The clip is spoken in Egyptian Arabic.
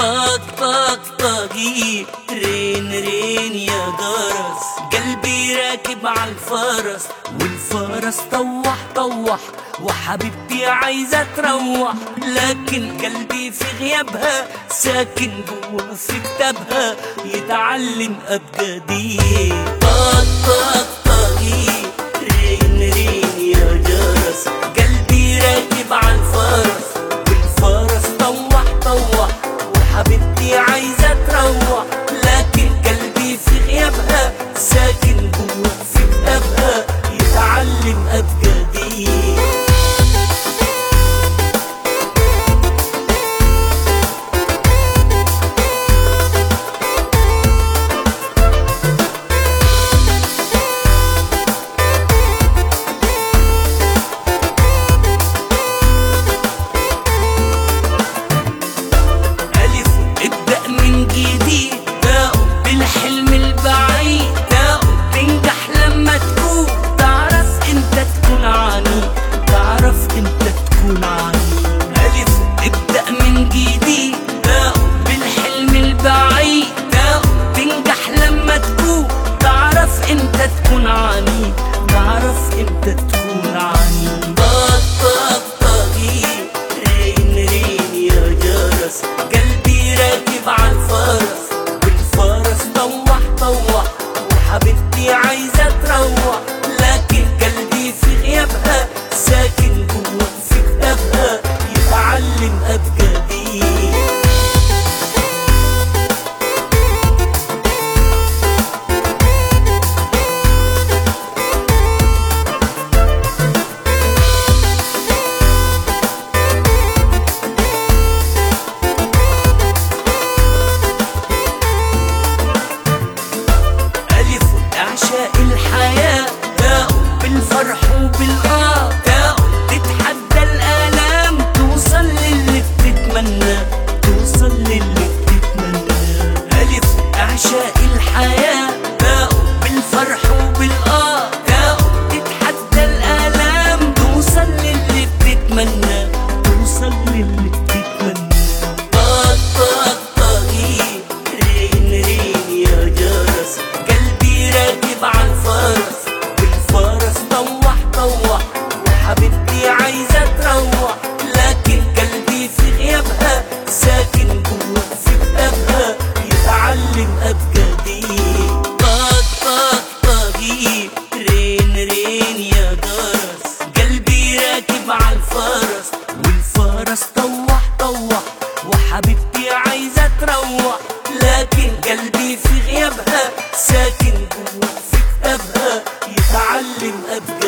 طق طق طقي رين رين يا جرس قلبي راكب على الفرس والفرس طوح طوح وحبيبتي عايزة تروح لكن قلبي في غيابها ساكن جوا في كتابها يتعلم أبجدي طق طق طقي رين رين يا جرس قلبي راكب على الفرس والفرس طوح طوح وحبيبتي عايزة تروح لكن قلبي في غيابها ساكن جوا في كتابها يتعلم أبجدي ألف ابدأ من جديد تاء بالحلم البعيد تاء تنجح لما تكون تعرف امتى تكون عنيد تعرف امتى تكون عنيد ألف ابدأ من جديد تاء بالحلم البعيد تاء تنجح لما تكون تعرف امتى تكون عنيد تعرف امتى تكون عنيد طق طق طقي رين رين يا جرس قلبي راكب على الفرس والفرس طوح طوح وحبيبتي عايزة تروح لكن قلبي في غيابها ساكن جوا في كتابها يتعلم أبجدي ألف أعشاء الحياة تاء بالفرح وبالآه تاء تتحدى الآلام توصل للي بتتمنى توصل للي بتتمنى ألف أعشاء الحياة تاء بالفرح وبالآه تاء تتحدى الآلام توصل للي بتتمنى توصل للي بتتمنى طق طق طقي رين رين يا جرس قلبي راكب على الفرس والفرس طوح طوح وحبيبتي عايزة تروح لكن قلبي في غيابها ساكن جوا في كتابها يتعلم أبجدي طق طق طقي رين رين يا جرس قلبي راكب على الفرس والفرس طوح طوح وحبيبتي عايزة تروح لكن قلبي في غيابها ساكن جوا في كتابها يتعلم أبجدي